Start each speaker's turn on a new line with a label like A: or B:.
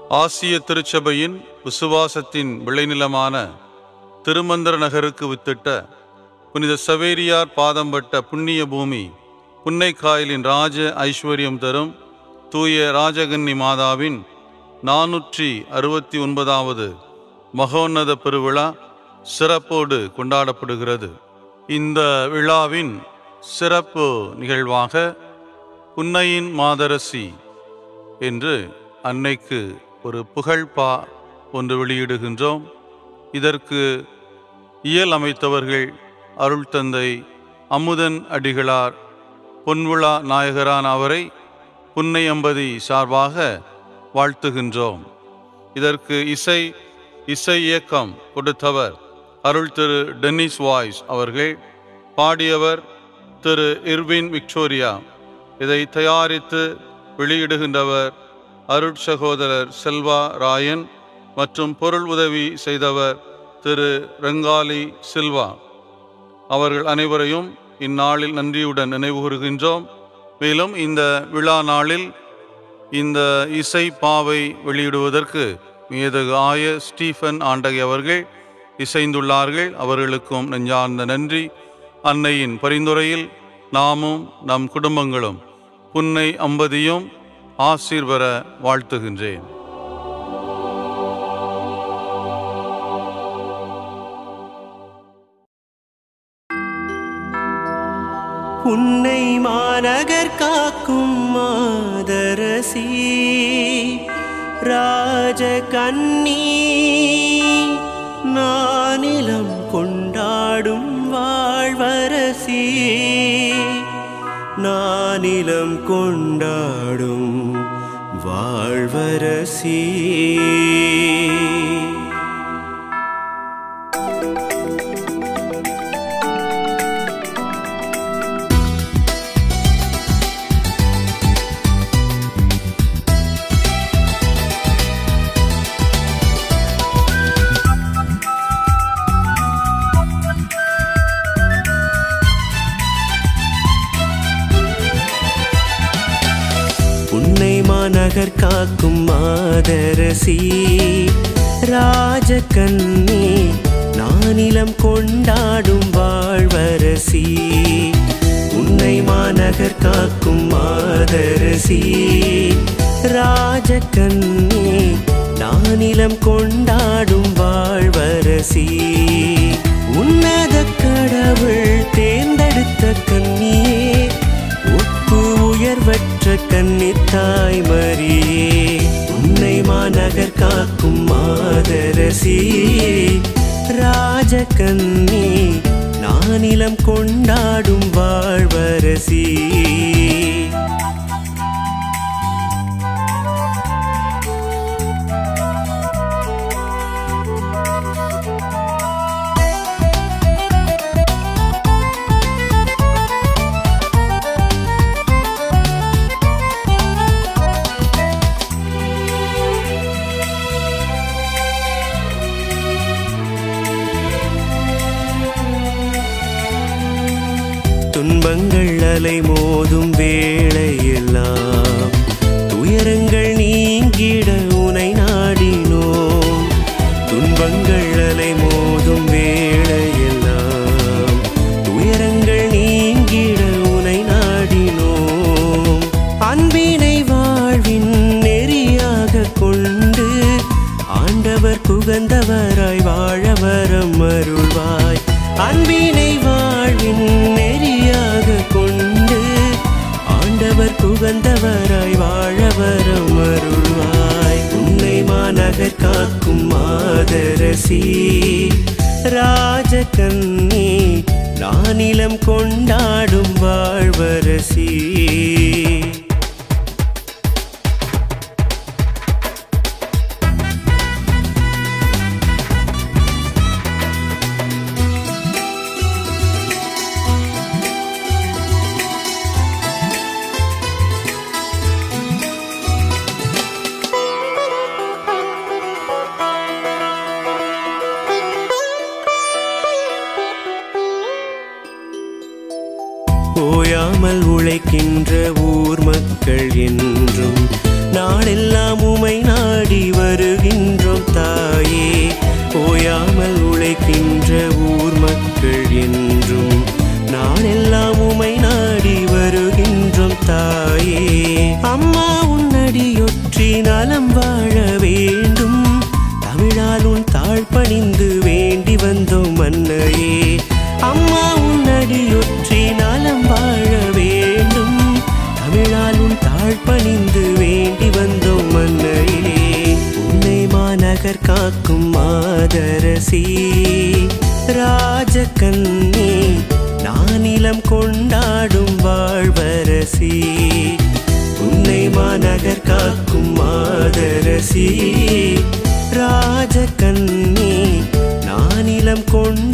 A: ஆசிய திருச்சபையின் விசுவாசத்தின் விளைநிலமான திருமந்திர நகருக்கு வித்திட்ட புனித சவேரியார் பாதம்பட்ட புண்ணிய பூமி புன்னைக்காயலின் ராஜ ஐஸ்வர்யம் தரும் தூய ராஜகன்னி மாதாவின் நானூற்றி அறுபத்தி ஒன்பதாவது மகோன்னத பெருவிழா சிறப்போடு கொண்டாடப்படுகிறது இந்த விழாவின் சிறப்பு நிகழ்வாக புன்னையின் மாதரசி என்று அன்னைக்கு ஒரு புகழ்பா ஒன்று வெளியிடுகின்றோம் இதற்கு இயல் அமைத்தவர்கள் அருள் தந்தை அமுதன் அடிகளார் பொன்விழா நாயகரான அவரை புன்னை அம்பதி சார்பாக வாழ்த்துகின்றோம் இதற்கு இசை இசை இயக்கம் கொடுத்தவர் அருள் திரு டென்னிஸ் வாய்ஸ் அவர்கள் பாடியவர் திரு இர்வின் விக்டோரியா இதை தயாரித்து வெளியிடுகின்றவர் அருட் சகோதரர் செல்வா ராயன் மற்றும் பொருள் உதவி செய்தவர் திரு ரங்காலி சில்வா அவர்கள் அனைவரையும் இந்நாளில் நன்றியுடன் நினைவுகூறுகின்றோம் மேலும் இந்த விழா நாளில் இந்த இசை பாவை வெளியிடுவதற்கு மேதகு ஆய ஸ்டீஃபன் ஆண்டகை அவர்கள் இசைந்துள்ளார்கள் அவர்களுக்கும் நெஞ்சார்ந்த நன்றி அன்னையின் பரிந்துரையில் நாமும் நம் குடும்பங்களும் புன்னை அம்பதியும் ஆசீர்வர வாழ்த்துகின்றேன்
B: உன்னை மாநகர் காக்கும் மாதரசி ராஜ கண்ணி நானிலம் கொண்டாடும் வாழ்வரசி நானிலம் கொண்டாடும் வாழ்வரசி உன்னை மாநகர் காக்கும் மாதரசி ராஜகன்னி நானிலம் கொண்டாடும் வாழ்வரசி உன்னை மாநகர் காக்கும் மாதரசி ராஜகன்னி நானிலம் கொண்டாடும் வாழ்வரசி உன்னத கடவுள் தேர்ந்தெடுத்த கன்னியே ஒப்பு உயர்வற்ற கன்னித்தாய் மரியே உன்னை மாநகர் காக்கும் மாதரசி ராஜகன்னி நானிலம் கொண்டாடும் வாழ்வரசி துன்பங்கள் அலை மோதும் வேளையெல்லாம் துயரங்கள் நீங்கிட உனை நாடினோம் துன்பங்கள் அலை மோதும் வேளையெல்லாம் துயரங்கள் நீங்கிட உனை நாடினோம் அன்பினை வாழ்வின் நெறியாக கொண்டு ஆண்டவர் புகந்தவராய் வாழ வரம் அருள்வாய் அன்பினை வாழ்வின் நெறியாக கொண்டு ஆண்டவர் புகந்தவராய் வாழ வரம் அருள்வாய் உன்னை மாநகர் காக்கும் மாதரசி ராஜகன்னி நானிலம் கொண்டாடும் வாழ்வரசி ஓயாமல் உழைக்கின்ற ஊர் மக்கள் என்றும் நாளெல்லாம் உமை நாடி வரும் மன்னையே அம்மா உன்னடியொற்றி நலம் வாழ வேண்டும் தமிழால் உன் தாழ்பணிந்து வேண்டி வந்தோம் மன்னையே உன்னை மாநகர் காக்கும் மாதரசி ராஜகன்னி நானிலம் கொண்டாடும் வாழ்வரசி உன்னை மாநகர் காக்கும் மாதரசி ராஜகன்னி நானிலம் கொண்டாடும்